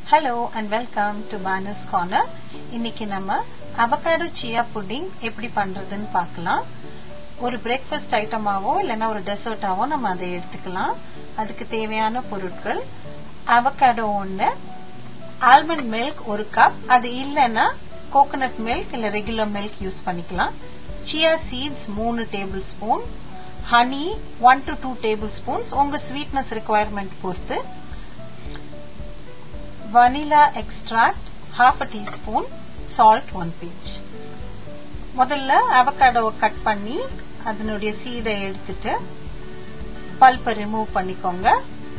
hello and welcome to Banas corner இன்னைக்கு நம்ம avocado சியா pudding எப்படி பண்றதுன்னு பார்க்கலாம் ஒரு பிரேக்ஃபாஸ்ட் ஐட்டமாவோ இல்லைன்னா ஒரு டெசர்ட்டாவோ நம்ம அதை எடுத்துக்கலாம் அதுக்கு தேவையான பொருட்கள் அவகாடோ ஒன்று ஆல்மண்ட் மில்க் ஒரு கப் அது இல்லைன்னா கோகனட் மில்க் இல்லை ரெகுலர் மில்க் யூஸ் பண்ணிக்கலாம் சியா சீட்ஸ் மூணு tablespoon honey one to two tablespoons உங்க ஸ்வீட்னஸ் ரெக்குவயர்மெண்ட் பொறுத்து vanilla extract half a teaspoon salt one pinch முதல்ல அவகாடோவை கட் பண்ணி அதனுடைய சீடை எடுத்துட்டு பல்பை ரிமூவ் பண்ணிக்கோங்க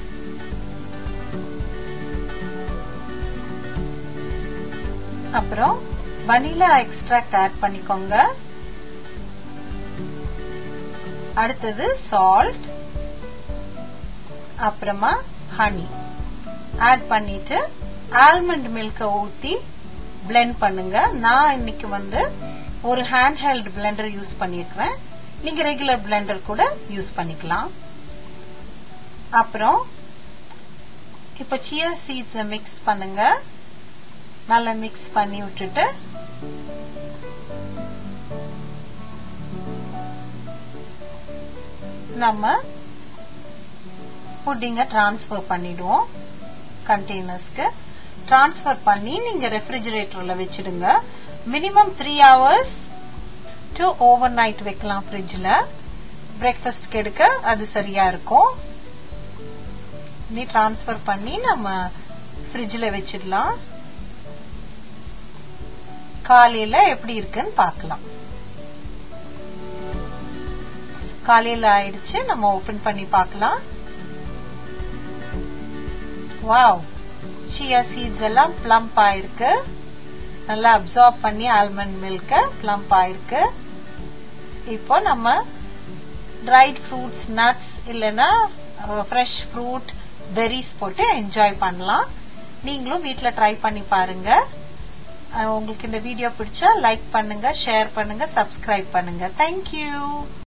அப்புறம் வனிலா எக்ஸ்ட்ராக்ட் ஆட் பண்ணிக்கோங்க அடுத்தது சால்ட் அப்புறமா ஹனி ஆட் பண்ணிட்டு ஆல்மண்ட் மில்க ஊத்தி பிளெண்ட் பண்ணுங்க நான் இன்னைக்கு வந்து ஒரு ஹேண்ட் ஹெல்ட் பிளெண்டர் யூஸ் பண்ணிருக்கிறேன் நீங்க ரெகுலர் பிளெண்டர் கூட யூஸ் பண்ணிக்கலாம் அப்புறம் இப்ப சியா சீட்ஸ மிக்ஸ் பண்ணுங்க நல்லா மிக்ஸ் பண்ணி விட்டுட்டு நம்ம புட்டிங்க டிரான்ஸ்ஃபர் பண்ணிடுவோம் கண்டெய்னர்ஸ்க்கு டிரான்ஸ்ஃபர் பண்ணி நீங்க ரெஃப்ரிஜரேட்டர்ல வச்சிடுங்க minimum three hours to overnight வைக்கலாம் ஃப்ரிட்ஜில் பிரேக்ஃபாஸ்ட்க்கு எடுக்க அது சரியா இருக்கும் நீ டிரான்ஸ்ஃபர் பண்ணி நம்ம ஃப்ரிட்ஜில் வச்சிடலாம் காலையில எப்படி இருக்குன்னு பார்க்கலாம் காலையில ஆயிடுச்சு நம்ம ஓபன் பண்ணி பார்க்கலாம் வாவ் சியா சீட்ஸ் எல்லாம் பிளம்ப் ஆயிருக்கு நல்லா அப்சார்ப் பண்ணி ஆல்மண்ட் மில்க பிளம்ப் ஆயிருக்கு இப்போ நம்ம ட்ரைட் ஃப்ரூட்ஸ் நட்ஸ் இல்லைன்னா ஃப்ரெஷ் ஃப்ரூட் பெரிஸ் போட்டு என்ஜாய் பண்ணலாம் நீங்களும் வீட்டில் ட்ரை பண்ணி பாருங்க உங்களுக்கு இந்த வீடியோ பிடிச்சா லைக் பண்ணுங்க ஷேர் பண்ணுங்க சப்ஸ்கிரைப் பண்ணுங்க தேங்க்யூ